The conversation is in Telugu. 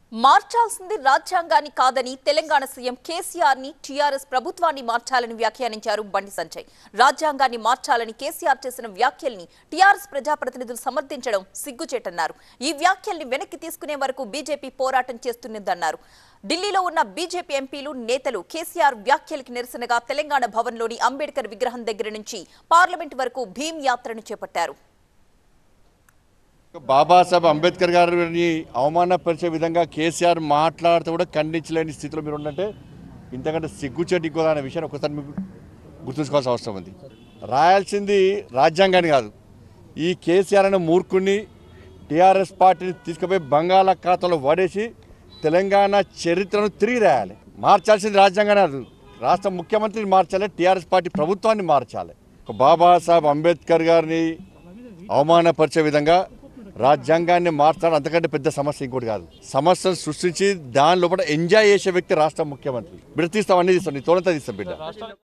మార్చాల్సింది రాజ్యాంగాన్ని కాదని తెలంగాణ సీఎం కేసీఆర్ ని టీఆర్ఎస్ ప్రభుత్వాన్ని మార్చాలని వ్యాఖ్యానించారు బండి సంజయ్ రాజ్యాంగాన్ని మార్చాలని కేసీఆర్ చేసిన వ్యాఖ్యల్ని టీఆర్ఎస్ ప్రజాప్రతినిధులు సమర్థించడం సిగ్గుచేటన్నారు ఈ వ్యాఖ్యల్ని వెనక్కి తీసుకునే వరకు బీజేపీ పోరాటం చేస్తున్నదన్నారు ఢిల్లీలో ఉన్న బీజేపీ ఎంపీలు నేతలు కేసీఆర్ వ్యాఖ్యలకి నిరసనగా తెలంగాణ భవన్లోని అంబేద్కర్ విగ్రహం దగ్గర నుంచి పార్లమెంట్ వరకు భీమ్ యాత్రను చేపట్టారు బాబాసాహెబ్ అంబేద్కర్ గారిని అవమానపరిచే విధంగా కేసీఆర్ మాట్లాడుతూ కూడా ఖండించలేని స్థితిలో మీరు ఉండంటే ఇంతకంటే సిగ్గుచేటి ఇంకో అనే విషయాన్ని ఒకసారి మీకు గుర్తుంచుకోవాల్సిన అవసరం ఉంది రాయాల్సింది రాజ్యాంగాన్ని కాదు ఈ కేసీఆర్ అనే మూర్ఖుడిని టీఆర్ఎస్ పార్టీని తీసుకుపోయి బంగాళాఖాతంలో పడేసి తెలంగాణ చరిత్రను తిరిగి రాయాలి మార్చాల్సింది రాజ్యాంగాన్ని కాదు రాష్ట్ర ముఖ్యమంత్రిని మార్చాలి టీఆర్ఎస్ పార్టీ ప్రభుత్వాన్ని మార్చాలి ఒక బాబాసాహెబ్ అంబేద్కర్ గారిని అవమానపరిచే విధంగా రాజ్యాంగాన్ని మార్చడం అంతకంటే పెద్ద సమస్య ఇంకోటి కాదు సమస్యను సృష్టించి దాని లోపల ఎంజాయ్ చేసే వ్యక్తి రాష్ట్ర ముఖ్యమంత్రి బిడ్డ తీస్తాం అన్ని తీస్తాం నీ తోడంతా తీస్తాం బిడ్డ